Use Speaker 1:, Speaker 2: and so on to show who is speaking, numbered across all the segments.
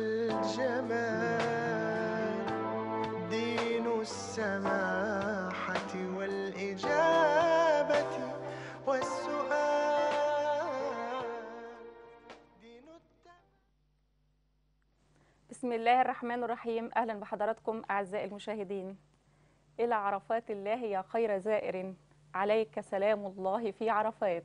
Speaker 1: والجمال دين السماحة والإجابة والسؤال دين الت...
Speaker 2: بسم الله الرحمن الرحيم أهلا بحضراتكم أعزائي المشاهدين إلى عرفات الله يا خير زائر عليك سلام الله في عرفات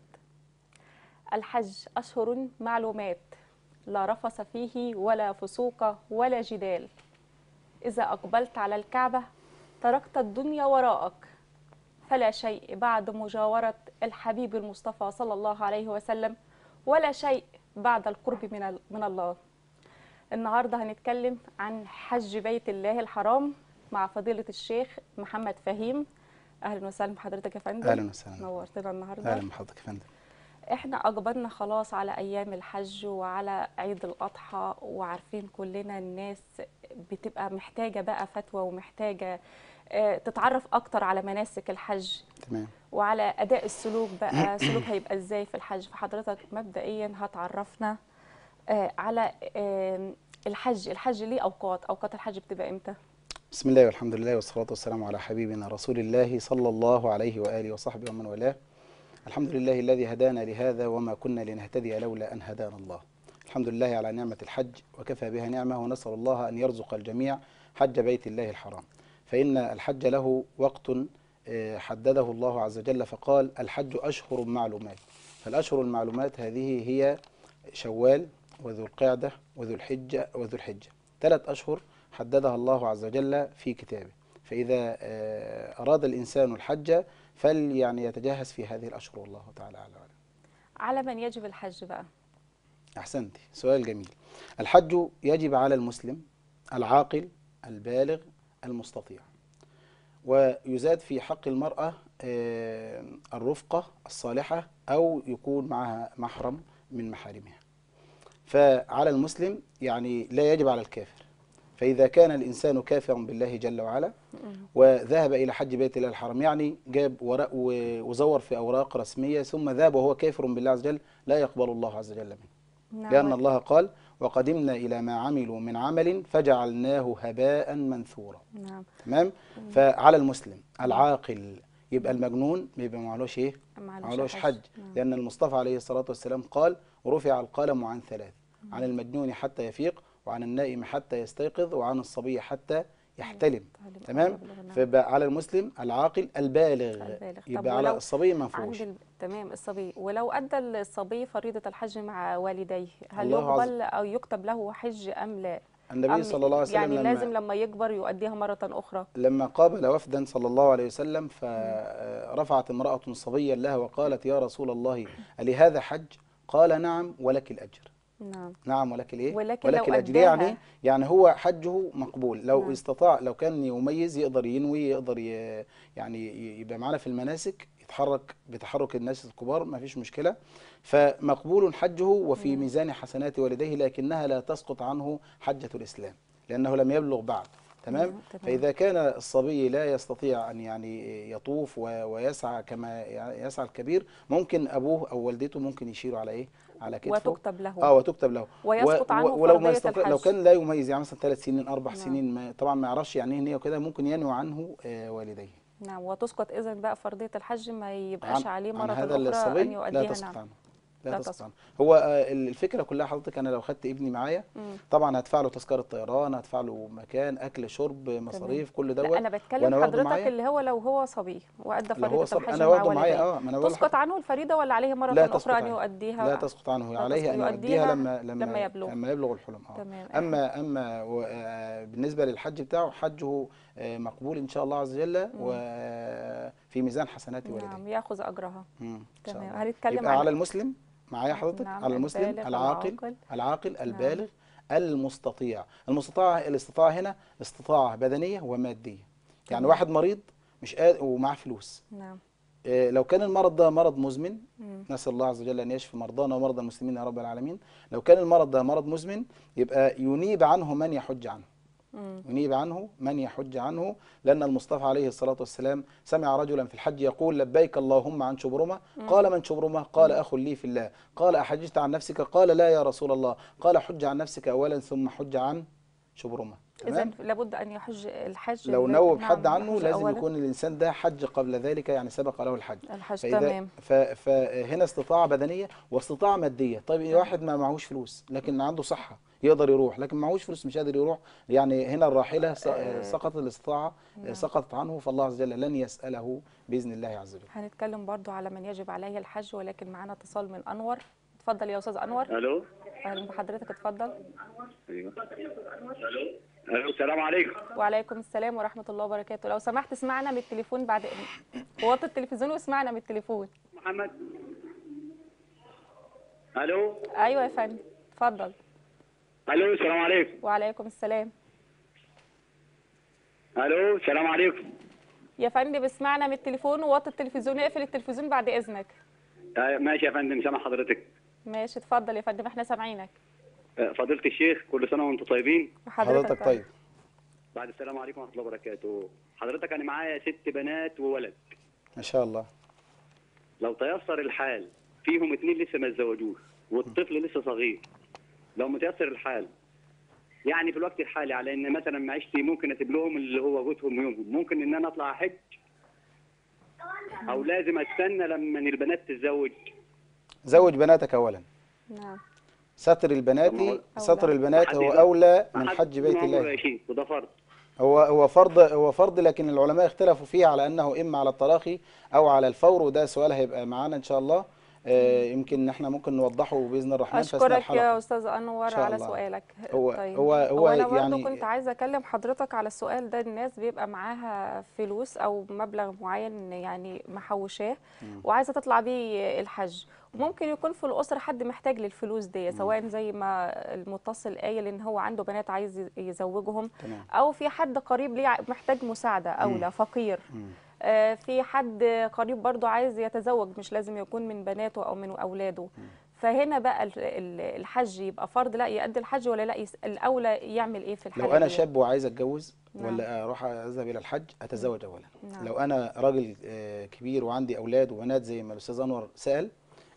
Speaker 2: الحج أشهر معلومات لا رفث فيه ولا فسوق ولا جدال إذا أقبلت على الكعبة تركت الدنيا وراءك فلا شيء بعد مجاورة الحبيب المصطفى صلى الله عليه وسلم ولا شيء بعد القرب من ال- من الله النهارده هنتكلم عن حج بيت الله الحرام مع فضيلة الشيخ محمد فهيم أهلا وسهلا بحضرتك يا فندم
Speaker 3: اهلا وسهلا
Speaker 2: نورتنا النهارده
Speaker 3: اهلا بحضرتك يا فندم
Speaker 2: احنا اقبلنا خلاص على ايام الحج وعلى عيد الاضحى وعارفين كلنا الناس بتبقى محتاجه بقى فتوى ومحتاجه آه، تتعرف اكتر على مناسك الحج
Speaker 3: تمام
Speaker 2: وعلى اداء السلوك بقى سلوك هيبقى ازاي في الحج فحضرتك مبدئيا هتعرفنا آه، على آه، الحج الحج ليه اوقات اوقات الحج بتبقى امتى
Speaker 3: بسم الله والحمد لله والصلاة والسلام على حبيبنا رسول الله صلى الله عليه وآله وصحبه ومن والاه الحمد لله الذي هدانا لهذا وما كنا لنهتدي لولا أن هدانا الله الحمد لله على نعمة الحج وكفى بها نعمة ونسأل الله أن يرزق الجميع حج بيت الله الحرام فإن الحج له وقت آه، حدده الله عز وجل فقال الحج أشهر معلومات فالأشهر المعلومات هذه هي شوال وذو القعدة وذو الحجة وذو الحجة ثلاث أشهر حددها الله عز وجل في كتابه فإذا آه، أراد الإنسان الحج فليعني يتجهز في هذه الأشهر والله تعالى أعلم وأعلم.
Speaker 2: على من يجب الحج بقى
Speaker 3: أحسنت سؤال جميل الحج يجب على المسلم العاقل البالغ المستطيع ويزاد في حق المرأة آه، الرفقة الصالحة أو يكون معها محرم من محارمها فعلى المسلم يعني لا يجب على الكافر فإذا كان الإنسان كافرا بالله جل وعلا وذهب إلى حج بيت الله الحرام يعني جاب ورق و- وزور في أوراق رسمية ثم ذهب وهو كافر بالله عز وجل لا يقبل الله عز وجل منه
Speaker 2: نعم.
Speaker 3: لأن الله قال وقدمنا إلى ما عملوا من عمل فجعلناه هباء منثورا
Speaker 2: نعم
Speaker 3: تمام فعلى المسلم العاقل يبقى المجنون بيبقى معلوش ايه
Speaker 2: معلوش
Speaker 3: معلوش
Speaker 2: حج.
Speaker 3: حج
Speaker 2: نعم.
Speaker 3: لأن المصطفى عليه الصلاة والسلام قال ورفع القلم عن ثلاث عن المجنون حتى يفيق وعن النائم حتى يستيقظ وعن الصبي حتى يحتلم
Speaker 2: يحتلم.
Speaker 3: تمام
Speaker 2: يبلغ نعم.
Speaker 3: فيبقى على المسلم العاقل البالغ
Speaker 2: البالغ. طب
Speaker 3: يبقى على
Speaker 2: ولو
Speaker 3: الصبي
Speaker 2: عند
Speaker 3: منفوش
Speaker 2: ال... تمام الصبي ولو ادى الصبي فريضه الحج مع والديه هل
Speaker 3: الله عز-
Speaker 2: يقبل او يكتب له حج ام لا
Speaker 3: النبي
Speaker 2: أم
Speaker 3: صلى الله عليه وسلم
Speaker 2: يعني
Speaker 3: لما
Speaker 2: لازم لما يكبر يؤديها مره اخرى
Speaker 3: لما قابل وفدا صلى الله عليه وسلم فرفعت امرأة صبيا لها وقالت يا رسول الله ألي هذا حج قال نعم ولك الأجر
Speaker 2: نعم
Speaker 3: نعم ولك الايه
Speaker 2: ولكن
Speaker 3: ولك
Speaker 2: لو
Speaker 3: الاجر يعني
Speaker 2: أداها-
Speaker 3: يعني هو حجه مقبول لو
Speaker 2: نعم.
Speaker 3: استطاع لو كان يميز يقدر ينوي يقدر ي- يعني ي- يبقى معانا في المناسك يتحرك بتحرك الناس الكبار ما فيش مشكله فمقبول حجه وفي ميزان حسنات والديه لكنها لا تسقط عنه حجه الاسلام لانه لم يبلغ بعد تمام
Speaker 2: نعم، تمام.
Speaker 3: فاذا كان الصبي لا يستطيع ان يعني يطوف و- ويسعى كما يسعى الكبير ممكن ابوه او والدته ممكن يشيروا على ايه على كتفه
Speaker 2: وتكتب له
Speaker 3: اه وتكتب له
Speaker 2: ويسقط
Speaker 3: و-
Speaker 2: عنه
Speaker 3: و- ولو ما
Speaker 2: فرضية
Speaker 3: يستطيع لو
Speaker 2: الحج.
Speaker 3: كان لا يميز يعني مثلا ثلاث سنين اربع
Speaker 2: نعم.
Speaker 3: سنين ما طبعا ما يعرفش يعني ايه نيه وكده ممكن ينوي عنه آه والديه
Speaker 2: نعم وتسقط اذا بقى فرضيه الحج ما يبقاش عليه
Speaker 3: عن
Speaker 2: مره
Speaker 3: هذا
Speaker 2: اخرى
Speaker 3: الصبي
Speaker 2: ان
Speaker 3: لا
Speaker 2: يؤديها
Speaker 3: تسقط
Speaker 2: نعم
Speaker 3: عنه
Speaker 2: لا
Speaker 3: لا
Speaker 2: تسقط.
Speaker 3: تسقط عنه هو آه، الفكره كلها حضرتك انا لو خدت ابني معايا
Speaker 2: مم.
Speaker 3: طبعا هدفع له تذكره طيران هدفع له مكان اكل شرب مصاريف كل دوت
Speaker 2: لا انا بتكلم
Speaker 3: وأنا واخده
Speaker 2: حضرتك
Speaker 3: معايا.
Speaker 2: اللي هو لو هو صبي وادى
Speaker 3: لو هو
Speaker 2: فريضه
Speaker 3: صب...
Speaker 2: الحج
Speaker 3: انا
Speaker 2: مع
Speaker 3: واخده معايا
Speaker 2: والديه
Speaker 3: اه ما انا بقول
Speaker 2: تسقط
Speaker 3: لحضرتك
Speaker 2: عنه الفريضه ولا عليه مره
Speaker 3: لا
Speaker 2: اخرى
Speaker 3: تسقط
Speaker 2: ان
Speaker 3: عنه.
Speaker 2: يؤديها
Speaker 3: لا تسقط عنه
Speaker 2: لا
Speaker 3: عليه
Speaker 2: تسقط.
Speaker 3: ان يؤديها
Speaker 2: يؤديها
Speaker 3: لما لما
Speaker 2: لما يبلغ.
Speaker 3: لما يبلغ الحلم اه
Speaker 2: تمام.
Speaker 3: اما اما و- آه، بالنسبه للحج بتاعه حجه آه، مقبول ان شاء الله عز وجل وفي ميزان حسنات والديه
Speaker 2: نعم ياخذ اجرها
Speaker 3: مم، إن شاء
Speaker 2: تمام.
Speaker 3: الله.
Speaker 2: هنتكلم
Speaker 3: يبقى
Speaker 2: عن-
Speaker 3: على المسلم معايا حضرتك
Speaker 2: نعم،
Speaker 3: على المسلم
Speaker 2: البالغ
Speaker 3: العاقل
Speaker 2: والعاقل.
Speaker 3: العاقل البالغ المستطيع المستطاع الاستطاعه هنا استطاعه بدنيه وماديه يعني
Speaker 2: تمام.
Speaker 3: واحد مريض مش قادر ومعاه فلوس
Speaker 2: نعم
Speaker 3: آه، لو كان المرض ده مرض مزمن
Speaker 2: مم.
Speaker 3: نسأل الله عز وجل أن يشفي مرضانا ومرضى المسلمين يا رب العالمين لو كان المرض ده مرض مزمن يبقى ينيب عنه من يحج عنه
Speaker 2: مم.
Speaker 3: ينيب عنه من يحج عنه لأن المصطفى عليه الصلاة والسلام سمع رجلا في الحج يقول لبيك اللهم عن شبرمة قال من شبرمة قال أخ لي في الله قال أحججت عن نفسك قال لا يا رسول الله قال حج عن نفسك أولا ثم حج عن شبرمة
Speaker 2: اذا
Speaker 3: تمام
Speaker 2: لابد ان يحج الحج
Speaker 3: لو
Speaker 2: ال-
Speaker 3: نوب
Speaker 2: نعم،
Speaker 3: حد عنه
Speaker 2: يحج
Speaker 3: لازم
Speaker 2: أولاً.
Speaker 3: يكون الإنسان ده حج قبل ذلك يعني سبق له الحج
Speaker 2: الحج
Speaker 3: فإذا
Speaker 2: تمام
Speaker 3: ف- فهنا استطاعة بدنية واستطاعة مادية طيب واحد ما معهوش فلوس لكن عنده صحة يقدر يروح لكن معهوش فلوس مش قادر يروح يعني هنا الراحلة س-
Speaker 2: آه.
Speaker 3: سقطت الاستطاعة
Speaker 2: نعم.
Speaker 3: سقطت عنه فالله عز وجل لن يسأله بإذن الله عز وجل
Speaker 2: هنتكلم برضو على من يجب عليه الحج ولكن معانا اتصال من انور اتفضل يا استاذ انور
Speaker 4: الو
Speaker 2: اهلا بحضرتك اتفضل
Speaker 4: ايوه الو السلام عليكم
Speaker 2: وعليكم السلام ورحمه الله وبركاته لو سمحت اسمعنا من التليفون بعد وطي التلفزيون واسمعنا من التليفون
Speaker 4: محمد الو
Speaker 2: ايوه يا فندم اتفضل
Speaker 4: الو السلام عليكم
Speaker 2: وعليكم السلام
Speaker 4: الو السلام عليكم
Speaker 2: يا فندم اسمعنا من التليفون ووطي التلفزيون اقفل التلفزيون بعد اذنك
Speaker 4: آه، ماشي يا فندم سامع حضرتك
Speaker 2: ماشي اتفضل يا فندم احنا سامعينك
Speaker 4: آه، فضيلة الشيخ كل سنة وانتم طيبين
Speaker 3: حضرتك طيب
Speaker 4: بعد السلام عليكم ورحمة الله وبركاته حضرتك أنا معايا ست بنات وولد
Speaker 3: ما شاء الله
Speaker 4: لو تيسر الحال فيهم اتنين لسه ما اتزوجوش والطفل لسه صغير لو متيسر الحال يعني في الوقت الحالي على ان مثلا معيشتي ممكن اسيب لهم اللي هو جوزهم يومهم ممكن ان انا اطلع احج او لازم استنى لما البنات تتزوج
Speaker 3: زوج بناتك أولا
Speaker 2: نعم
Speaker 3: ستر البنات
Speaker 4: طب ما هو-
Speaker 3: ستر البنات هو
Speaker 4: محدد-
Speaker 3: أولى من
Speaker 4: محد-
Speaker 3: حج بيت
Speaker 4: ما هو
Speaker 3: الله
Speaker 4: شيء وده فرض
Speaker 3: هو هو فرض هو فرض لكن العلماء اختلفوا فيه على انه اما على التراخي او على الفور وده سؤال هيبقى معانا ان شاء الله آه، يمكن ان احنا ممكن نوضحه باذن الرحمن في اثناء
Speaker 2: اشكرك
Speaker 3: الحلقه
Speaker 2: يا استاذ انور
Speaker 3: شاء
Speaker 2: على
Speaker 3: الله.
Speaker 2: سؤالك
Speaker 3: هو-
Speaker 2: طيب.
Speaker 3: هو- هو
Speaker 2: انا برضه
Speaker 3: يعني-
Speaker 2: كنت عايزه اكلم حضرتك على السؤال ده الناس بيبقى معاها فلوس او مبلغ معين يعني محوشاه وعايزه تطلع بيه الحج وممكن يكون في الاسره حد محتاج للفلوس دي سواء زي ما المتصل قايل ان هو عنده بنات عايز يزوجهم
Speaker 3: تمام
Speaker 2: او في حد قريب ليه محتاج مساعده اولى فقير
Speaker 3: مم.
Speaker 2: آه، في حد قريب برضو عايز يتزوج مش لازم يكون من بناته او من اولاده فهنا بقى ال- ال- الحج يبقى فرض لا يؤدي الحج ولا لا يس- الاولى يعمل ايه في الحاله
Speaker 3: لو انا
Speaker 2: دي؟
Speaker 3: شاب وعايز اتجوز
Speaker 2: نعم.
Speaker 3: ولا اروح اذهب الى الحج اتزوج اولا
Speaker 2: نعم.
Speaker 3: لو انا راجل آه، كبير وعندي اولاد وبنات زي ما الاستاذ انور سال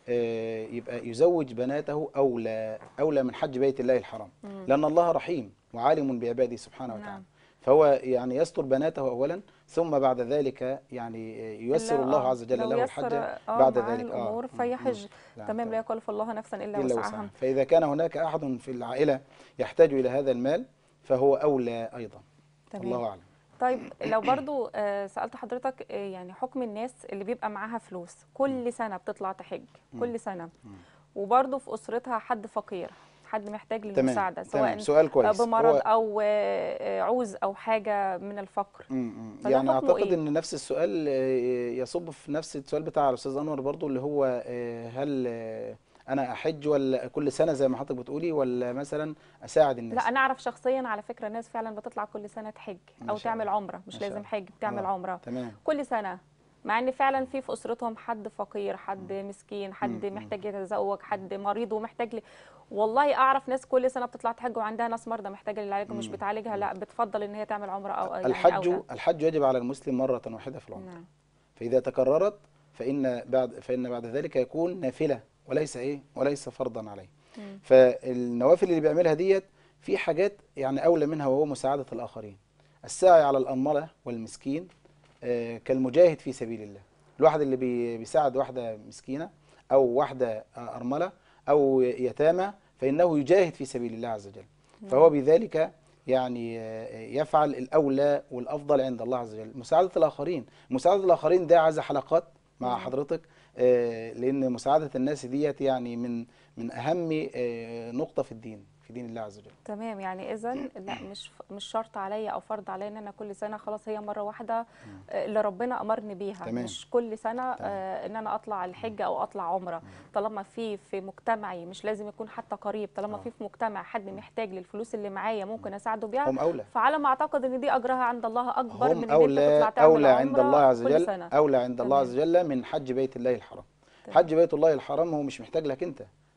Speaker 3: آه، يبقى يزوج بناته اولى اولى من حج بيت الله الحرام
Speaker 2: مم.
Speaker 3: لان الله رحيم وعالم بعباده سبحانه
Speaker 2: نعم.
Speaker 3: وتعالى فهو يعني يستر بناته اولا ثم بعد ذلك يعني آه، ييسر
Speaker 2: لا،
Speaker 3: الله
Speaker 2: آه،
Speaker 3: عز وجل
Speaker 2: لو
Speaker 3: له
Speaker 2: يسر،
Speaker 3: الحج
Speaker 2: آه،
Speaker 3: بعد
Speaker 2: معاه
Speaker 3: ذلك
Speaker 2: الامور
Speaker 3: مم،
Speaker 2: فيحج
Speaker 3: مم. نعم،
Speaker 2: تمام لا يكلف الله نفسا الا
Speaker 3: إلا
Speaker 2: وسعها
Speaker 3: وسعها فإذا كان هناك أحد في العائلة يحتاج إلى هذا المال فهو أولى أيضا
Speaker 2: تمام
Speaker 3: الله أعلم
Speaker 2: طيب لو برضو آه، سألت حضرتك آه، يعني حكم الناس اللي بيبقى معاها فلوس كل سنة بتطلع تحج كل سنة وبرضو في أسرتها حد فقير حد محتاج للمساعدة
Speaker 3: تمام
Speaker 2: سواء
Speaker 3: سؤال كويس
Speaker 2: بمرض
Speaker 3: هو-
Speaker 2: أو آه، آه، عوز أو حاجة من الفقر
Speaker 3: مم، مم.
Speaker 2: فده
Speaker 3: يعني
Speaker 2: حكمه
Speaker 3: اعتقد
Speaker 2: إيه؟
Speaker 3: ان نفس السؤال آه، يصب في نفس السؤال بتاع الاستاذ انور برضو اللي هو آه، هل آه، انا احج ولا كل سنه زي ما حضرتك بتقولي ولا مثلا اساعد الناس
Speaker 2: لا أنا أعرف شخصيا على فكرة ناس فعلا بتطلع كل سنة تحج
Speaker 3: ما
Speaker 2: أو
Speaker 3: شاء
Speaker 2: تعمل
Speaker 3: الله.
Speaker 2: عمرة مش
Speaker 3: ما شاء
Speaker 2: لازم
Speaker 3: الله.
Speaker 2: حج بتعمل
Speaker 3: آه،
Speaker 2: عمرة
Speaker 3: تمام
Speaker 2: كل سنة مع ان فعلا في في اسرتهم حد فقير حد مسكين حد
Speaker 3: مم.
Speaker 2: محتاج يتزوج حد مريض ومحتاج ل... والله اعرف ناس كل سنه بتطلع تحج وعندها ناس مرضى محتاجه للعلاج ومش
Speaker 3: مم.
Speaker 2: بتعالجها لا بتفضل ان هي تعمل عمره او يعني
Speaker 3: الحج
Speaker 2: أولى.
Speaker 3: الحج يجب على المسلم مره واحده في العمر
Speaker 2: نعم
Speaker 3: فاذا تكررت فان بعد فان بعد ذلك يكون نافله وليس ايه وليس فرضا عليه
Speaker 2: مم.
Speaker 3: فالنوافل اللي بيعملها ديت في حاجات يعني اولى منها وهو مساعده الاخرين السعي على الارمله والمسكين آه، كالمجاهد في سبيل الله الواحد اللي بي- بيساعد واحده مسكينه او واحده آه، ارمله او يتامى فانه يجاهد في سبيل الله عز وجل فهو بذلك يعني آه، يفعل الاولى والافضل عند الله عز وجل مساعده الاخرين مساعده الاخرين ده عايزه حلقات مع
Speaker 2: نعم.
Speaker 3: حضرتك آه، لان مساعده الناس ديت يعني من من اهم آه، نقطه في الدين في دين الله عز وجل
Speaker 2: تمام يعني اذا لا مش مش شرط عليا او فرض عليا ان انا كل سنه خلاص هي مره واحده آه، اللي ربنا امرني بيها
Speaker 3: تمام.
Speaker 2: مش كل سنه آه، ان انا اطلع الحج او اطلع عمره طالما في في مجتمعي مش لازم يكون حتى قريب طالما
Speaker 3: آه.
Speaker 2: في في مجتمع حد محتاج للفلوس اللي معايا ممكن اساعده بيها
Speaker 3: هم اولى
Speaker 2: فعلى ما اعتقد ان دي اجرها عند الله اكبر من
Speaker 3: هم
Speaker 2: ان انت تطلع
Speaker 3: اولى
Speaker 2: تعمل
Speaker 3: اولى عند
Speaker 2: عمرة
Speaker 3: الله عز
Speaker 2: كل
Speaker 3: وجل
Speaker 2: سنة.
Speaker 3: اولى عند الله
Speaker 2: تمام.
Speaker 3: عز وجل من حج بيت الله الحرام
Speaker 2: تمام.
Speaker 3: حج بيت الله الحرام هو مش محتاج لك انت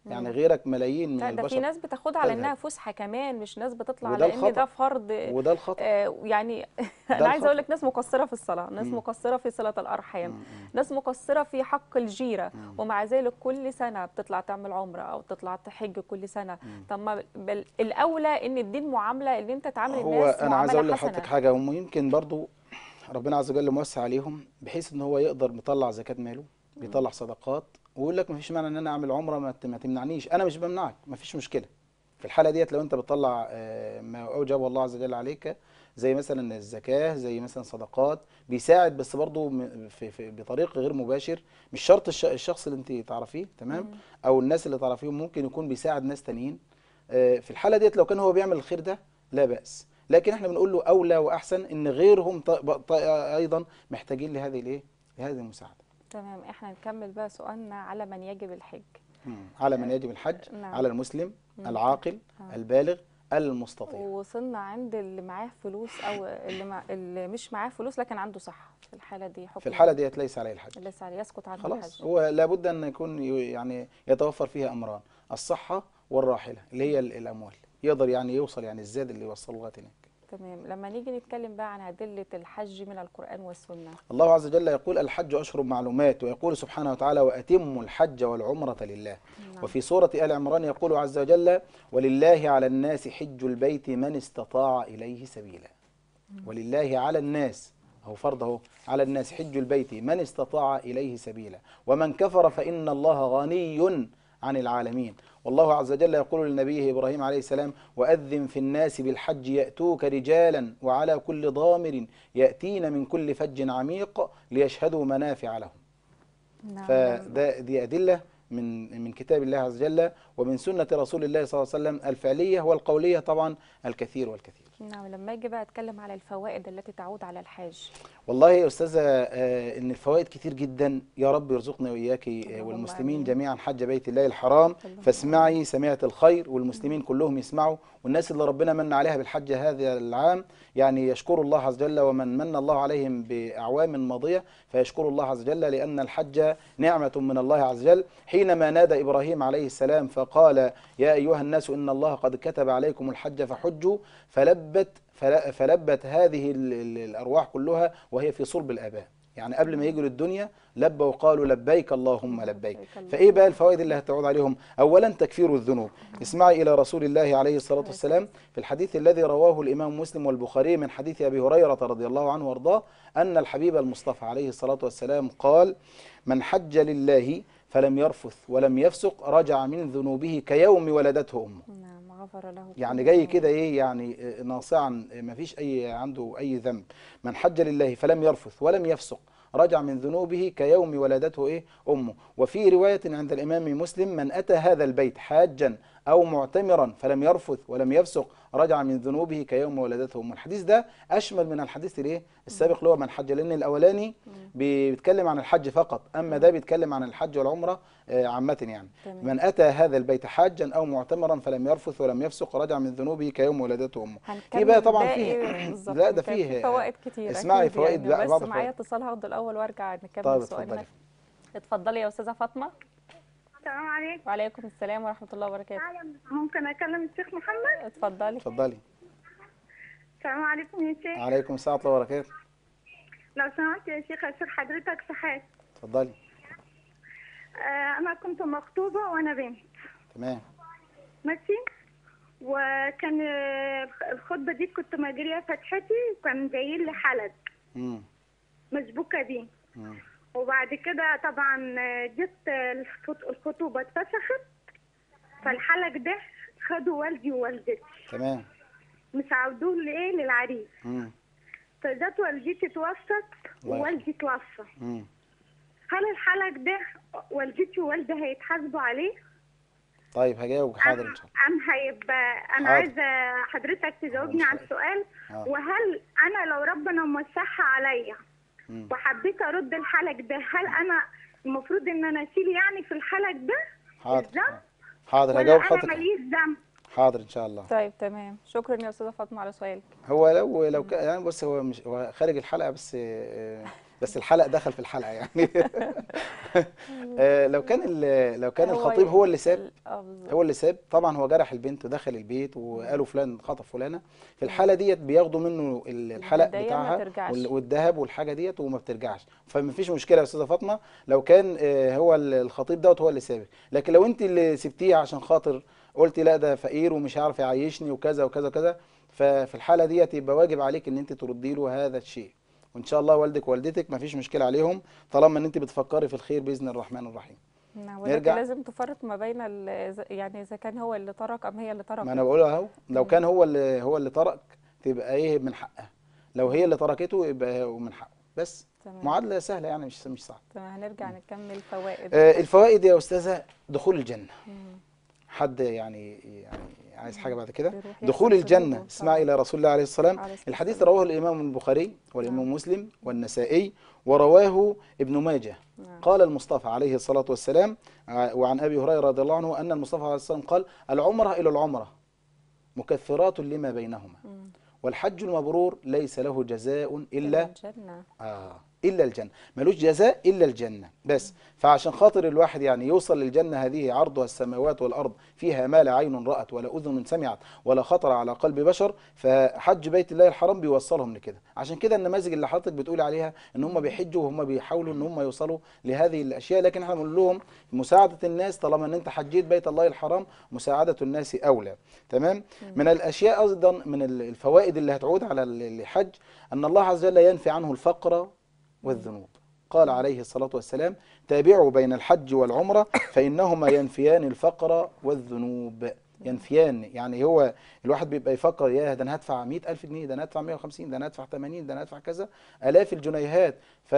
Speaker 3: يعني غيرك ملايين من
Speaker 2: لا ده في
Speaker 3: البشر
Speaker 2: ناس بتاخدها على
Speaker 3: تذهب.
Speaker 2: انها فسحه كمان مش ناس بتطلع
Speaker 3: وده
Speaker 2: على ان ده
Speaker 3: الخطأ.
Speaker 2: فرض
Speaker 3: وده الخطأ
Speaker 2: آه، يعني انا
Speaker 3: الخطأ.
Speaker 2: عايزه اقول لك ناس مقصره في الصلاه ناس
Speaker 3: مم.
Speaker 2: مقصره في صله الارحام
Speaker 3: مم.
Speaker 2: ناس مقصره في حق الجيره
Speaker 3: مم.
Speaker 2: ومع ذلك كل سنه بتطلع تعمل عمره او تطلع تحج كل سنه
Speaker 3: مم.
Speaker 2: طب ما بل الاولى ان الدين معامله ان انت تعامل
Speaker 3: هو
Speaker 2: الناس
Speaker 3: انا عايز
Speaker 2: معامله
Speaker 3: اقول لحضرتك
Speaker 2: حسنه
Speaker 3: حاجه هم يمكن برضو ربنا عز وجل موسع عليهم بحيث ان هو يقدر بيطلع زكاه ماله بيطلع صدقات ويقول لك مفيش مانع ان انا اعمل عمره ما ت- ما تمنعنيش انا مش بمنعك مفيش مشكله في الحاله ديت لو انت بتطلع آه، ما اوجبه الله عز وجل عليك زي مثلا الزكاه زي مثلا صدقات بيساعد بس برضو م- في في بطريق غير مباشر مش شرط الش- الشخص اللي انت تعرفيه تمام
Speaker 2: مم.
Speaker 3: او الناس اللي تعرفيهم ممكن يكون بيساعد ناس تانيين آه، في الحاله ديت لو كان هو بيعمل الخير ده لا باس لكن احنا بنقول له اولى واحسن ان غيرهم ط- ب- ط- ايضا محتاجين لهذه الايه لهذه المساعده
Speaker 2: تمام احنا نكمل بقى سؤالنا على من يجب الحج
Speaker 3: مم. على من يجب الحج
Speaker 2: نعم.
Speaker 3: على المسلم
Speaker 2: مم.
Speaker 3: العاقل
Speaker 2: آه.
Speaker 3: البالغ المستطيع
Speaker 2: ووصلنا عند اللي معاه فلوس او اللي, مع اللي مش معاه فلوس لكن عنده صحه في الحاله دي حكم
Speaker 3: في الحاله ديت ليس عليه الحج
Speaker 2: لسه عليه يسقط عنه
Speaker 3: خلاص
Speaker 2: الحج
Speaker 3: هو لابد ان يكون ي- يعني يتوفر فيها امران الصحه والراحله اللي هي ال- الاموال يقدر يعني يوصل يعني الزاد اللي يوصله لغايه هناك
Speaker 2: تمام لما نيجي نتكلم بقى عن أدلة الحج من القرآن والسنة
Speaker 3: الله عز وجل يقول الحج أشهر معلومات ويقول سبحانه وتعالى وأتموا الحج والعمرة لله
Speaker 2: نعم.
Speaker 3: وفي سورة آل عمران يقول عز وجل ولله على الناس حج البيت من استطاع إليه سبيلا ولله على الناس أو فرضه على الناس حج البيت من استطاع إليه سبيلا ومن كفر فإن الله غني عن العالمين والله عز وجل يقول لنبيه إبراهيم عليه السلام وأذن في الناس بالحج يأتوك رجالا وعلى كل ضامر يأتين من كل فج عميق ليشهدوا منافع لهم
Speaker 2: نعم
Speaker 3: فده دي أدلة من من كتاب الله عز وجل ومن سنة رسول الله صلى الله عليه وسلم الفعلية والقولية طبعا الكثير والكثير
Speaker 2: نعم لما أجي بقى أتكلم على الفوائد التي تعود على الحاج
Speaker 3: والله يا أستاذة آه، إن الفوائد كتير جدا يا رب يرزقنا وإياك آه،
Speaker 2: اللهم
Speaker 3: والمسلمين
Speaker 2: آمين.
Speaker 3: جميعا حج بيت الله الحرام
Speaker 2: اللهم
Speaker 3: فاسمعي سمعت الخير والمسلمين كلهم يسمعوا والناس اللي ربنا من عليها بالحج هذا العام يعني يشكر الله عز وجل ومن من الله عليهم بأعوام ماضية فيشكر الله عز وجل لأن الحج نعمة من الله عز وجل حينما نادى إبراهيم عليه السلام فقال يا أيها الناس إن الله قد كتب عليكم الحج فحجوا فلبت فل- فلبت هذه ال- ال- الأرواح كلها وهي في صلب الآباء يعني قبل ما يجوا للدنيا لبوا وقالوا لبيك اللهم لبيك
Speaker 2: اللهم.
Speaker 3: فايه بقى الفوائد اللي هتعود عليهم اولا تكفير الذنوب اسمعي الى رسول الله عليه الصلاه والسلام في الحديث الذي رواه الامام مسلم والبخاري من حديث ابي هريره رضي الله عنه وارضاه ان الحبيب المصطفى عليه الصلاه والسلام قال من حج لله فلم يرفث ولم يفسق رجع من ذنوبه كيوم ولدته امه
Speaker 2: نعم غفر له
Speaker 3: يعني
Speaker 2: كل
Speaker 3: جاي
Speaker 2: ذنب.
Speaker 3: كده ايه يعني آه، ناصعا آه، ما فيش اي عنده اي ذنب من حج لله فلم يرفث ولم يفسق رجع من ذنوبه كيوم ولدته ايه امه وفي روايه عند الامام مسلم من اتى هذا البيت حاجا او معتمرا فلم يرفث ولم يفسق رجع من ذنوبه كيوم ولدته امه الحديث ده اشمل من الحديث الايه السابق اللي هو من حج لان الاولاني بيتكلم عن الحج فقط اما ده بيتكلم عن الحج والعمره آه، عامه يعني
Speaker 2: تمام.
Speaker 3: من أتى هذا البيت حاجا أو معتمرا فلم يرفث ولم يفسق رجع من ذنوبه كيوم ولدته أمه في
Speaker 2: هنكمل
Speaker 3: بقى طبعا
Speaker 2: باقي
Speaker 3: فيه
Speaker 2: بالظبط
Speaker 3: لا ده
Speaker 2: كان
Speaker 3: فيه
Speaker 2: في فوائد كتير
Speaker 3: اسمعي
Speaker 2: أكيد
Speaker 3: فوائد
Speaker 2: يعني
Speaker 3: بقى
Speaker 2: بس
Speaker 3: بعض
Speaker 2: معايا
Speaker 3: الفوائد
Speaker 2: اتصال هاخده الأول وأرجع نكمل
Speaker 3: طيب
Speaker 2: سؤالنا
Speaker 3: اتفضلي
Speaker 2: اتفضلي يا أستاذة فاطمة
Speaker 5: السلام عليكم
Speaker 2: وعليكم السلام ورحمة الله وبركاته
Speaker 5: ممكن اكلم الشيخ محمد
Speaker 2: اتفضلي
Speaker 3: اتفضلي
Speaker 5: السلام عليكم يا شيخ
Speaker 3: عليكم السلام ورحمة الله وبركاته
Speaker 5: لو سمحت يا شيخ اشوف حضرتك في حاجه
Speaker 3: اتفضلي
Speaker 5: آه انا كنت مخطوبه وانا بنت
Speaker 3: تمام
Speaker 5: ماشي وكان آه، الخطبه دي كنت مجريه فتحتي وكان جاي لي حلق
Speaker 3: امم
Speaker 5: مسبوكه بيه
Speaker 3: امم
Speaker 5: وبعد كده طبعا آه، جت آه، الخط- الخطوبه اتفسخت فالحلق ده خدوا والدي ووالدتي
Speaker 3: تمام
Speaker 5: مش عودوه لايه للعريس
Speaker 3: امم
Speaker 5: فجت والدتي توفت
Speaker 3: الله
Speaker 5: ووالدي توفى
Speaker 3: امم
Speaker 5: هل الحلق ده والدتي ووالدي هيتحاسبوا عليه؟
Speaker 3: طيب هجاوب حاضر ان شاء الله
Speaker 5: أم هيبقى أنا
Speaker 3: حاضر.
Speaker 5: عايزة حضرتك تجاوبني على السؤال
Speaker 3: آه.
Speaker 5: وهل أنا لو ربنا موسعها عليا
Speaker 3: مم.
Speaker 5: وحبيت أرد الحلق ده هل أنا المفروض إن أنا أشيل يعني في الحلق ده؟
Speaker 3: حاضر
Speaker 5: الذنب؟
Speaker 3: حاضر
Speaker 5: ولا
Speaker 3: هجاوب
Speaker 5: أنا
Speaker 3: حضرتك
Speaker 5: ماليش ذنب؟
Speaker 3: حاضر ان شاء الله
Speaker 2: طيب تمام شكرا يا أستاذة فاطمة على سؤالك
Speaker 3: هو لو لو كان يعني بص هو مش هو خارج الحلقه بس آه، بس الحلق دخل في الحلقه يعني آه، لو كان ال- لو كان
Speaker 2: هو
Speaker 3: الخطيب هو اللي ساب
Speaker 2: ال- اه بالظبط.
Speaker 3: هو اللي ساب طبعا هو جرح البنت ودخل البيت وقالوا فلان خطف فلانه في الحاله ديت بياخدوا منه ال- الحلق
Speaker 2: الهدايا ما
Speaker 3: بتاعها
Speaker 2: ترجعش.
Speaker 3: وال- والذهب والحاجه ديت وما بترجعش فما فيش مشكله يا استاذه فاطمه لو كان آه، هو ال- الخطيب دوت هو اللي سابك لكن لو انت اللي سبتيه عشان خاطر قلتي لا ده فقير ومش عارف يعيشني وكذا وكذا وكذا ففي الحاله ديت يبقى واجب عليك ان انت تردي له هذا الشيء وان شاء الله والدك ووالدتك ما فيش مشكله عليهم طالما ان انت بتفكري في الخير باذن الرحمن الرحيم
Speaker 2: نعم ولكن
Speaker 3: نرجع-
Speaker 2: لازم تفرق ما بين ال- إذا- يعني اذا كان هو اللي ترك ام هي اللي تركت
Speaker 3: ما انا بقول اهو لو كان هو اللي هو اللي ترك تبقى ايه من حقها لو هي اللي تركته يبقى هو من حقه بس
Speaker 2: تمام
Speaker 3: معادله سهله يعني مش مش صعب
Speaker 2: تمام هنرجع نكمل فوائد
Speaker 3: آه الفوائد يا استاذه دخول الجنه
Speaker 2: مم.
Speaker 3: حد يعني يعني عايز حاجه بعد كده
Speaker 2: بيروح يغسل
Speaker 3: دخول
Speaker 2: ذنوبه
Speaker 3: الجنه
Speaker 2: طبعاً.
Speaker 3: اسمعي الى رسول الله عليه السلام
Speaker 2: عليه الصلاة
Speaker 3: الحديث
Speaker 2: والسلام.
Speaker 3: رواه الامام البخاري والامام
Speaker 2: نعم.
Speaker 3: مسلم والنسائي ورواه ابن ماجه
Speaker 2: نعم.
Speaker 3: قال المصطفى عليه الصلاة والسلام ع- وعن أبي هريرة رضي الله عنه أن المصطفى عليه الصلاة والسلام قال العمرة إلى العمرة مكفرات لما بينهما
Speaker 2: مم.
Speaker 3: والحج المبرور ليس له جزاء إلا
Speaker 2: الجنة
Speaker 3: آه إلا الجنة ملوش جزاء إلا الجنة بس فعشان خاطر الواحد يعني يوصل للجنة هذه عرضها السماوات والأرض فيها ما لا عين رأت ولا أذن سمعت ولا خطر على قلب بشر فحج بيت الله الحرام بيوصلهم لكده عشان كده النماذج اللي حضرتك بتقول عليها ان هم بيحجوا وهم بيحاولوا ان هم يوصلوا لهذه الاشياء لكن احنا بنقول لهم مساعده الناس طالما ان انت حجيت بيت الله الحرام مساعده الناس اولى تمام من الاشياء ايضا من الفوائد اللي هتعود على الحج ان الله عز وجل ينفي عنه الفقر والذنوب قال عليه الصلاة والسلام تابعوا بين الحج والعمرة فإنهما ينفيان الفقر والذنوب ينفيان يعني هو الواحد بيبقى يفكر يا ده انا هدفع 100000 جنيه ده انا هدفع 150 ده انا هدفع 80 ده انا هدفع كذا الاف الجنيهات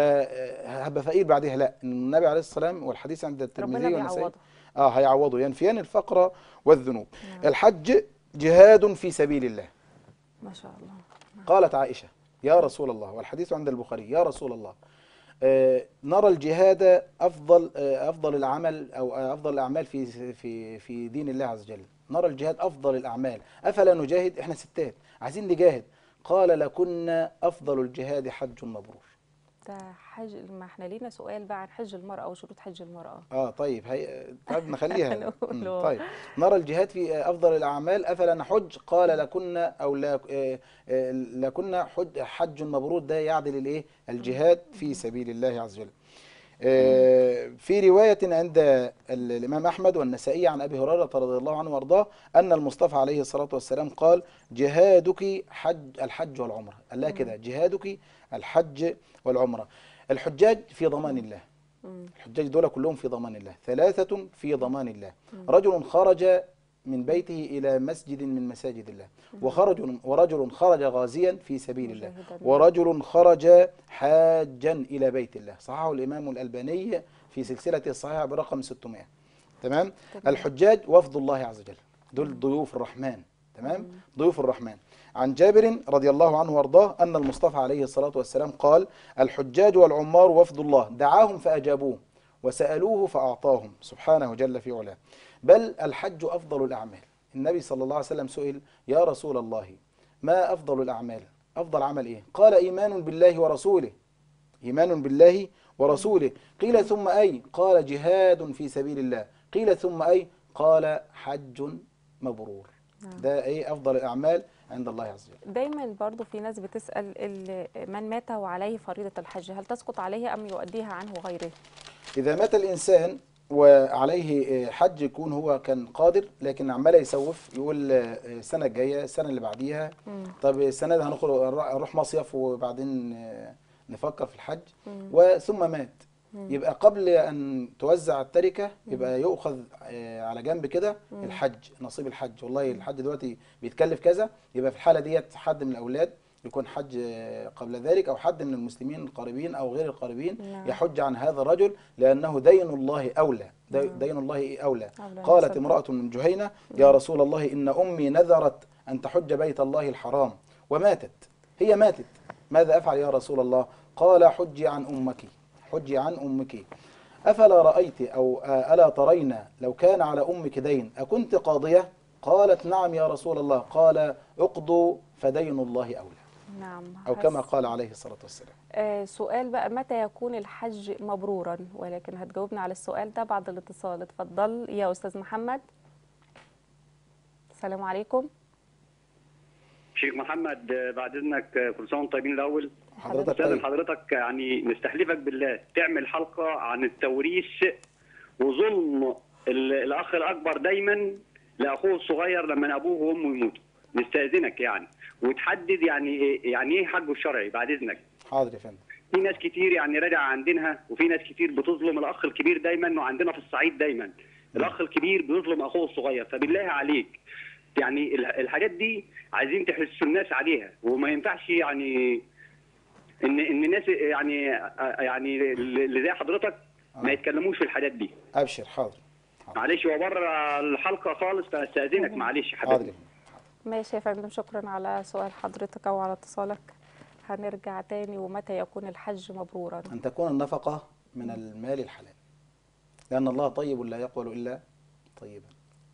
Speaker 3: فهبقى فقير بعدها لا النبي عليه الصلاه والسلام والحديث عند
Speaker 2: ربنا
Speaker 3: الترمذي والنسائي
Speaker 2: بيعوضه
Speaker 3: اه هيعوضوا ينفيان الفقر والذنوب
Speaker 2: نعم.
Speaker 3: الحج جهاد في سبيل الله
Speaker 2: ما شاء الله
Speaker 3: قالت عائشة يا رسول الله والحديث عند البخاري يا رسول الله آه، نرى الجهاد أفضل آه، أفضل العمل أو آه، أفضل الأعمال في في في دين الله عز وجل نرى الجهاد أفضل الأعمال أفلا نجاهد إحنا ستات عايزين نجاهد قال لكنا أفضل الجهاد حج مبرور
Speaker 2: ده حج ما احنا لينا سؤال بقى عن حج المرأة وشروط حج المرأة
Speaker 3: اه طيب هي طيب نخليها
Speaker 2: نقوله.
Speaker 3: مم، طيب نرى الجهاد في افضل الاعمال افلا نحج قال لكنا او لا آه، آه، لكنا حج حج مبرور ده يعدل الايه الجهاد في سبيل الله عز وجل آه، في رواية عند ال- الإمام أحمد والنسائي عن أبي هريرة رضي الله عنه وأرضاه أن المصطفى عليه الصلاة والسلام قال جهادك حج الحج والعمرة قال لها كده جهادك الحج والعمرة الحجاج في ضمان الله
Speaker 2: مم.
Speaker 3: الحجاج دول كلهم في ضمان الله ثلاثة في ضمان الله رجل خرج من بيته إلى مسجد من مساجد الله وخرج ورجل خرج غازيا في سبيل الله
Speaker 2: مجاهدا.
Speaker 3: ورجل خرج حاجا إلى بيت الله صححه الإمام الألباني في سلسلة الصحيحة برقم 600 تمام
Speaker 2: تمام.
Speaker 3: الحجاج وفد الله عز وجل دول ضيوف الرحمن تمام ضيوف الرحمن عن جابر رضي الله عنه وارضاه أن المصطفى عليه الصلاة والسلام قال الحجاج والعمار وفد الله دعاهم فأجابوه وسألوه فأعطاهم سبحانه جل في علاه بل الحج أفضل الأعمال النبي صلى الله عليه وسلم سئل يا رسول الله ما أفضل الأعمال أفضل عمل إيه قال إيمان بالله ورسوله إيمان بالله ورسوله قيل ثم أي قال جهاد في سبيل الله قيل ثم أي قال حج مبرور
Speaker 2: نعم.
Speaker 3: ده ايه افضل الاعمال عند الله عز وجل
Speaker 2: دايما برضو في ناس بتسأل ال- من مات وعليه فريضة الحج هل تسقط عليه أم يؤديها عنه غيره
Speaker 3: اذا مات الانسان وعليه حج يكون هو كان قادر لكن عمال يسوف يقول السنه الجايه السنه اللي بعديها
Speaker 2: مم.
Speaker 3: طب السنه دي هنخرج نروح مصيف وبعدين نفكر في الحج
Speaker 2: مم.
Speaker 3: وثم مات
Speaker 2: مم.
Speaker 3: يبقى قبل ان توزع التركه يبقى يؤخذ آه، على جنب كده الحج نصيب الحج والله الحج دلوقتي بيتكلف كذا يبقى في الحاله ديت حد من الاولاد يكون حج آه، قبل ذلك او حد من المسلمين القريبين او غير القريبين
Speaker 2: نعم.
Speaker 3: يحج عن هذا الرجل لانه دين الله اولى دي-
Speaker 2: نعم.
Speaker 3: دين الله اولى
Speaker 2: أولى
Speaker 3: قالت
Speaker 2: نصدق.
Speaker 3: امراه من جهينه يا رسول الله ان امي نذرت ان تحج بيت الله الحرام وماتت هي ماتت ماذا افعل يا رسول الله قال حجي عن امك حجي عن امك افلا رايت او آه، الا ترين لو كان على امك دين اكنت قاضيه قالت نعم يا رسول الله قال اقضوا فدين الله اولى
Speaker 2: نعم
Speaker 3: أو كما
Speaker 2: هس-
Speaker 3: قال عليه الصلاة والسلام
Speaker 2: آه سؤال بقى متى يكون الحج مبرورا ولكن هتجاوبنا على السؤال ده بعد الاتصال اتفضل يا أستاذ محمد السلام عليكم
Speaker 4: شيخ محمد آه، بعد اذنك آه، كل سنه وانتم طيبين الاول
Speaker 3: حضرتك
Speaker 4: استاذن
Speaker 3: طيب
Speaker 4: حضرتك يعني نستحلفك بالله تعمل حلقه عن التوريث وظلم ال- الاخ الاكبر دايما لاخوه الصغير لما ابوه وامه يموتوا نستاذنك يعني وتحدد يعني إيه- يعني ايه حجه الشرعي بعد اذنك
Speaker 3: حاضر يا فندم
Speaker 4: في ناس كتير يعني راجع عندنا وفي ناس كتير بتظلم الاخ الكبير دايما وعندنا في الصعيد دايما الاخ الكبير بيظلم اخوه الصغير فبالله عليك يعني ال- الحاجات دي عايزين تحسوا الناس عليها وما ينفعش يعني ان ان الناس يعني يعني اللي زي حضرتك ما يتكلموش في الحاجات دي
Speaker 3: أبشر حاضر
Speaker 4: معلش هو بره الحلقه خالص فاستاذنك معلش
Speaker 3: حاضر يا
Speaker 4: حبيبي
Speaker 3: فندم
Speaker 2: ماشي يا فندم شكرا على سؤال حضرتك أو على اتصالك هنرجع تاني ومتى يكون الحج مبرورا
Speaker 3: أن تكون النفقة من المال الحلال لأن الله طيب لا يقبل إلا طيبا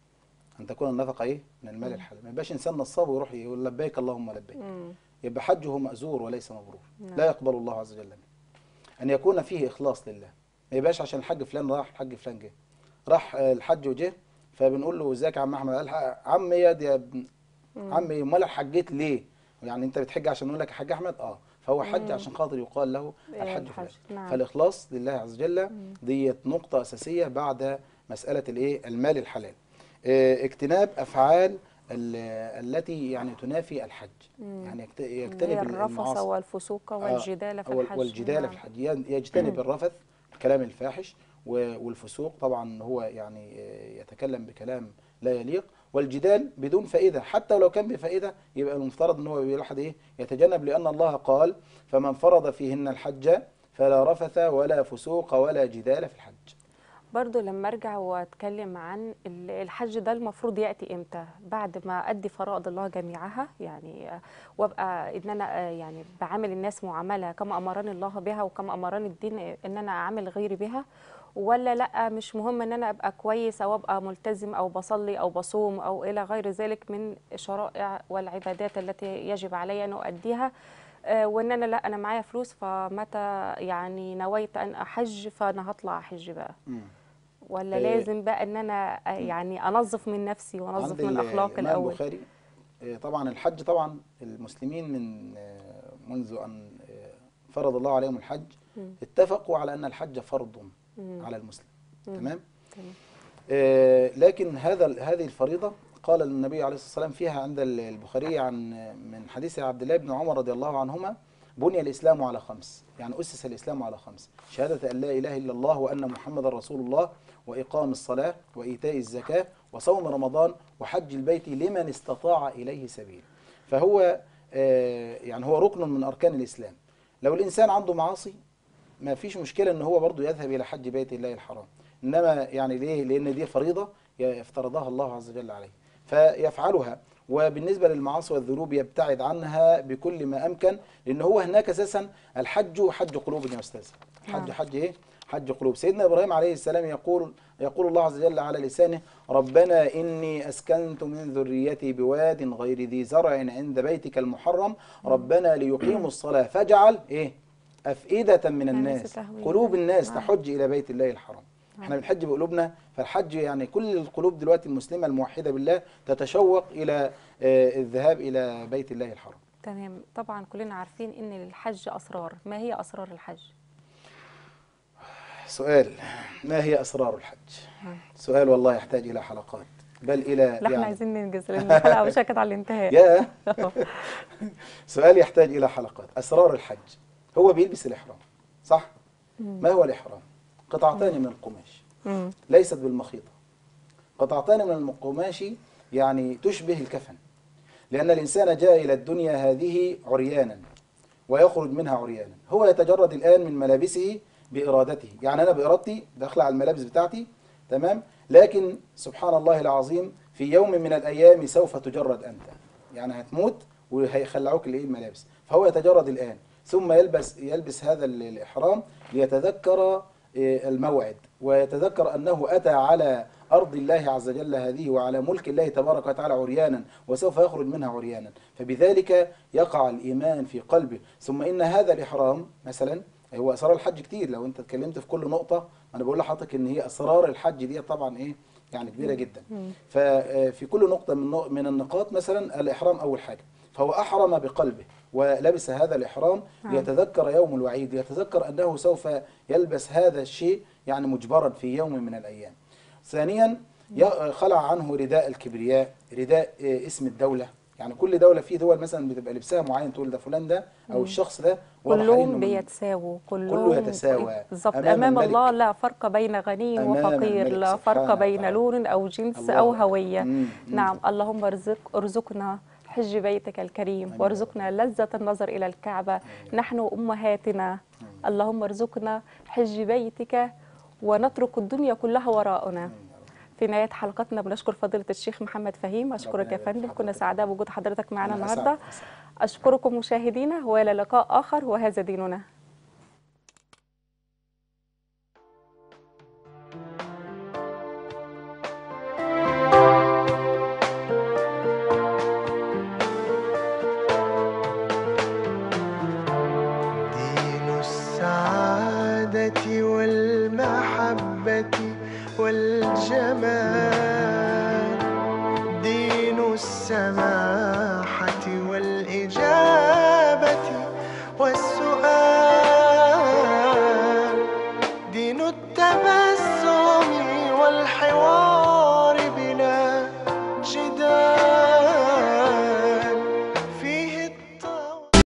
Speaker 3: أن تكون النفقة إيه من المال الحلال ما يبقاش إنسان نصاب ويروح يقول لبيك اللهم لبيك
Speaker 2: مم.
Speaker 3: يبقى حجه مأزور وليس مبرور
Speaker 2: نعم.
Speaker 3: لا يقبل الله عز وجل منه أن يكون فيه إخلاص لله ما يبقاش عشان الحج فلان راح الحج فلان جه راح آه، الحج وجه فبنقول له ازيك يا عم احمد قال ح- عم ياد يا ابن عمي امال حجيت ليه يعني انت بتحج عشان نقول لك يا حاج احمد اه فهو حج عشان خاطر يقال له
Speaker 2: إيه
Speaker 3: الحج
Speaker 2: الحج،
Speaker 3: فلان
Speaker 2: نعم.
Speaker 3: فالاخلاص لله عز وجل ديت نقطه اساسيه بعد مساله الايه المال الحلال آه، اجتناب افعال ال- التي يعني تنافي الحج يعني يجت-
Speaker 2: اللي هي
Speaker 3: يجتنب
Speaker 2: الرفث
Speaker 3: المعاصي
Speaker 2: والفسوق والجدال في
Speaker 3: وال-
Speaker 2: الحج
Speaker 3: والجدال
Speaker 2: نعم.
Speaker 3: في الحج ين- يجتنب الرفث الكلام الفاحش و- والفسوق طبعا هو يعني آه، يتكلم بكلام لا يليق والجدال بدون فائدة حتى ولو كان بفائدة يبقى المفترض ان هو الواحد ايه يتجنب لأن الله قال فمن فرض فيهن الحج فلا رفث ولا فسوق ولا جدال في الحج
Speaker 2: برضو لما ارجع واتكلم عن ال- الحج ده المفروض ياتي امتى بعد ما ادي فرائض الله جميعها يعني آه، وابقى ان انا آه، يعني بعامل الناس معامله كما امرني الله بها وكما امرني الدين ان انا اعامل غيري بها ولا لا مش مهم ان انا ابقى كويس او ابقى ملتزم او بصلي او بصوم او الى غير ذلك من الشرائع والعبادات التي يجب علي ان اؤديها آه، وان انا لا انا معايا فلوس فمتى يعني نويت ان احج فانا هطلع احج بقى
Speaker 3: مم.
Speaker 2: ولا
Speaker 3: آه،
Speaker 2: لازم بقى ان انا آه، يعني انظف من نفسي وانظف
Speaker 3: عند
Speaker 2: من
Speaker 3: ال-
Speaker 2: اخلاقي
Speaker 3: الإمام
Speaker 2: الاول
Speaker 3: البخاري آه، طبعا الحج طبعا المسلمين من آه، منذ أن آه، فرض الله عليهم الحج اتفقوا على أن الحج فرض على المسلم تمام
Speaker 2: تمام.
Speaker 3: آه، لكن هذا هذه الفريضة قال النبي عليه الصلاة والسلام فيها عند ال- البخاري عن من حديث عبد الله بن عمر رضي الله عنهما بني الإسلام على خمس يعني أسس الإسلام على خمس شهادة أن لا إله إلا الله وأن محمد رسول الله وإقام الصلاة وإيتاء الزكاة وصوم رمضان وحج البيت لمن استطاع إليه سبيل فهو آه، يعني هو ركن من أركان الإسلام لو الإنسان عنده معاصي ما فيش مشكلة ان هو برضه يذهب الى حج بيت الله الحرام انما يعني ليه لان دي فريضة افترضها الله عز وجل عليه فيفعلها وبالنسبة للمعاصي والذنوب يبتعد عنها بكل ما امكن لان هو هناك اساسا الحج حج قلوب يا استاذ الحج
Speaker 2: نعم.
Speaker 3: حج ايه حج قلوب سيدنا ابراهيم عليه السلام يقول يقول الله عز وجل على لسانه ربنا اني اسكنت من ذريتي بواد غير ذي زرع عند بيتك المحرم ربنا ليقيموا الصلاة فاجعل ايه أفئدة من
Speaker 2: الناس
Speaker 3: الناس
Speaker 2: تهوي
Speaker 3: قلوب
Speaker 2: إليه.
Speaker 3: الناس
Speaker 2: نعم.
Speaker 3: تحج إلى بيت الله الحرام احنا بنحج بقلوبنا فالحج يعني كل القلوب دلوقتي المسلمة الموحدة بالله تتشوق إلى آه، الذهاب إلى بيت الله الحرام
Speaker 2: تمام طبعا كلنا عارفين ان للحج اسرار ما هي اسرار الحج
Speaker 3: سؤال ما هي أسرار الحج سؤال والله يحتاج إلى حلقات بل إلى
Speaker 2: لا احنا
Speaker 3: يعني
Speaker 2: عايزين ننجز لان الحلقه وشكت على الانتهاء
Speaker 3: يا سؤال يحتاج إلى حلقات أسرار الحج هو بيلبس الإحرام صح؟ ما هو الإحرام؟ قطعتان من القماش
Speaker 2: مم.
Speaker 3: ليست بالمخيطة قطعتان من القماش يعني تشبه الكفن لأن الإنسان جاء إلى الدنيا هذه عريانا ويخرج منها عريانا هو يتجرد الآن من ملابسه بإرادته يعني أنا بإرادتي بخلع الملابس بتاعتي تمام لكن سبحان الله العظيم في يوم من الأيام سوف تجرد أنت يعني هتموت وهيخلعوك الإيه الملابس فهو يتجرد الآن ثم يلبس يلبس هذا ال- الإحرام ليتذكر إيه، الموعد ويتذكر أنه أتى على أرض الله عز وجل هذه وعلى ملك الله تبارك وتعالى عريانا وسوف يخرج منها عريانا فبذلك يقع الإيمان في قلبه ثم إن هذا الإحرام مثلا هو أسرار الحج كتير لو أنت اتكلمت في كل نقطة أنا بقول لحضرتك إن هي أسرار الحج دي طبعا إيه يعني كبيرة جدا ففي كل نقطة من نق- من النقاط مثلا الإحرام أول حاجة فهو أحرم بقلبه ولبس هذا الإحرام
Speaker 2: نعم.
Speaker 3: ليتذكر يوم الوعيد ليتذكر أنه سوف يلبس هذا الشيء يعني مجبرا في يوم من الأيام ثانيا ي- خلع عنه رداء الكبرياء رداء آه، اسم الدولة يعني كل دولة في دول مثلا بتبقى لبسها معين تقول ده فلان ده أو الشخص ده واضح عليه إنه
Speaker 2: كلهم
Speaker 3: من-
Speaker 2: بيتساووا كلهم
Speaker 3: كله يتساوى
Speaker 2: بالظبط
Speaker 3: أمام
Speaker 2: امام,
Speaker 3: الملك.
Speaker 2: الله لا فرق بين غني
Speaker 3: أمام
Speaker 2: وفقير
Speaker 3: الملك
Speaker 2: لا فرق
Speaker 3: سبحانه
Speaker 2: بين
Speaker 3: وتعالى.
Speaker 2: لون او جنس
Speaker 3: الله
Speaker 2: او
Speaker 3: أكبر.
Speaker 2: هويه
Speaker 3: مم، مم.
Speaker 2: نعم اللهم ارزق ارزقنا حج بيتك الكريم
Speaker 3: آمين.
Speaker 2: وارزقنا لذة النظر إلى الكعبة نحن أمهاتنا اللهم ارزقنا حج بيتك ونترك الدنيا كلها وراءنا في نهاية حلقتنا بنشكر فضيلة الشيخ محمد فهيم أشكرك
Speaker 3: ربنا
Speaker 2: يا
Speaker 3: يبارك
Speaker 2: فندم
Speaker 3: في
Speaker 2: كنا
Speaker 3: حضرتك.
Speaker 2: سعداء بوجود حضرتك معنا
Speaker 3: أنا
Speaker 2: النهاردة
Speaker 3: أسعد- أسعد.
Speaker 2: أشكركم مشاهدينا وإلى لقاء آخر وهذا ديننا
Speaker 1: دين السعادة والمحبة والجمال دين السماء